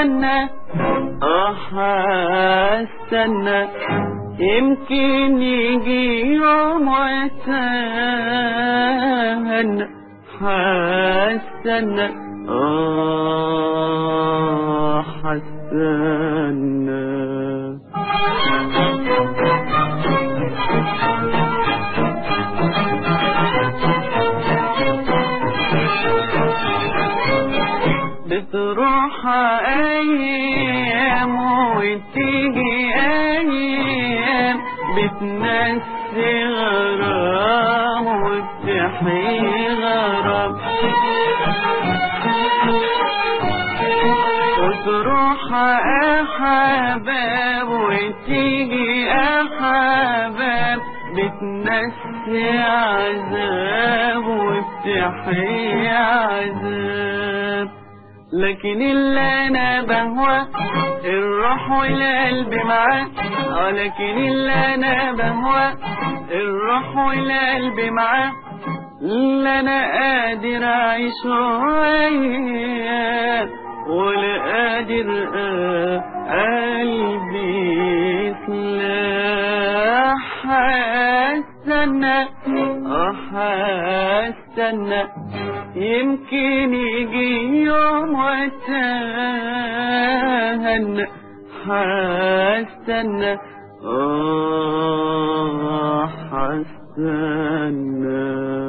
هستنى اه هستنى يمكن يجي يوم واتهنى هستنى اه هستنى بتروح ايام وتيجي ايام بتنسي غرام وبتحيي غرام وتروح احباب وتيجي احباب بتنسي عذاب وبتحيي عذاب لكن اللي انا بهوى الروح والقلب معاه اه لكن اللي انا بهوى الروح والقلب معاه لا انا قادر اعيش وياه ولا قادر قلبي سلاح هستنى اه هستنى يمكن يجي يوم واتهنى هستنى اه هستنى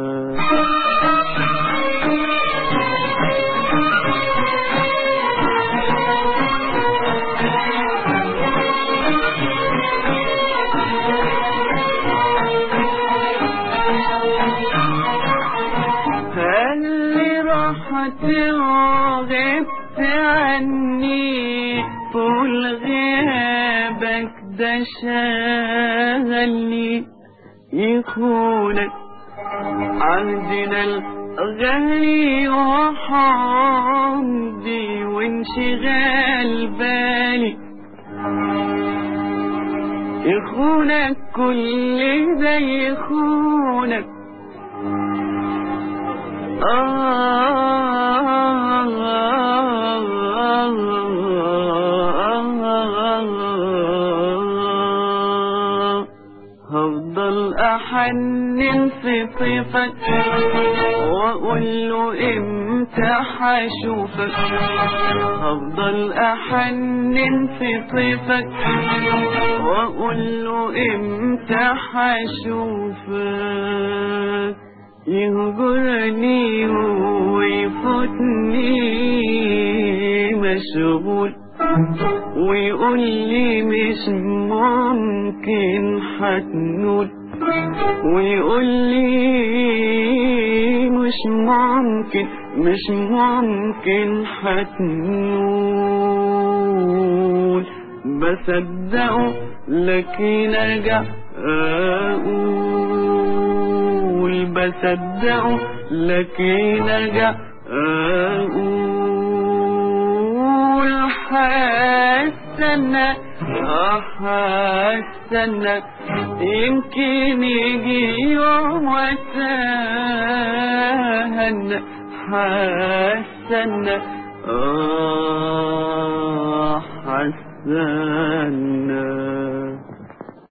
اللي راحت وغبت عني طول غيابك ده شغلني يخونك عهدنا الغالي وحمدي وانشغال بالي يخونك كل ده يخونك هفضل احنن في طيفك واقول له امتى حشوفك هفضل احنن في طيفك واقول له امتى حشوفك يهجرني ويفوتني مشغول ويقول لي مش ممكن حتنول ويقول لي مش ممكن مش ممكن حتنول بصدقه لكن ارجع اقول بصدقه لكن ارجع اقول هستنى اه هستنى يمكن يجي يوم واتهنى هستنى اه هستنى